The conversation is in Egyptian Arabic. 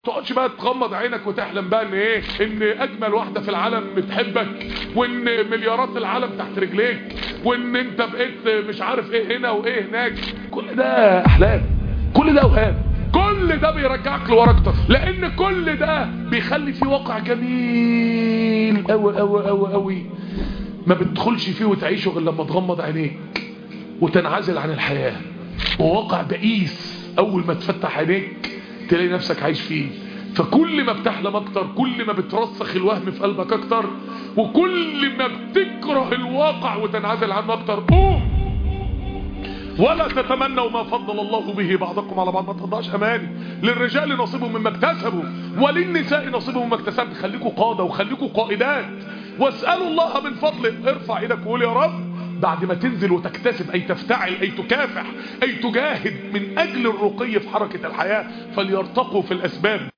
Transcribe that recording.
تقعدش بقى تغمض عينك وتحلم بقى ان ايه ان اجمل واحده في العالم بتحبك وان مليارات العالم تحت رجليك وان انت بقيت مش عارف ايه هنا وايه هناك كل ده احلام كل ده اوهام كل ده بيرجعك لورا اكتر لان كل ده بيخلي فيه واقع جميل قوي قوي قوي قوي ما بتدخلش فيه وتعيشه غير لما تغمض عينيك وتنعزل عن الحياه وواقع بئيس اول ما تفتح عينيك تلاقي نفسك عايش فيه فكل ما بتحلم اكتر كل ما بترسخ الوهم في قلبك اكتر وكل ما بتكره الواقع وتنعزل عنه اكتر قوم ولا تتمنوا ما فضل الله به بعضكم على بعض ما تضعش اماني للرجال نصيب مما اكتسبوا وللنساء نصيب مما اكتسبوا خليكوا قادة وخليكوا قائدات واسألوا الله من فضله ارفع ايدك وقول يا رب بعد ما تنزل وتكتسب أي تفتعل أي تكافح أي تجاهد من أجل الرقي في حركة الحياة فليرتقوا في الأسباب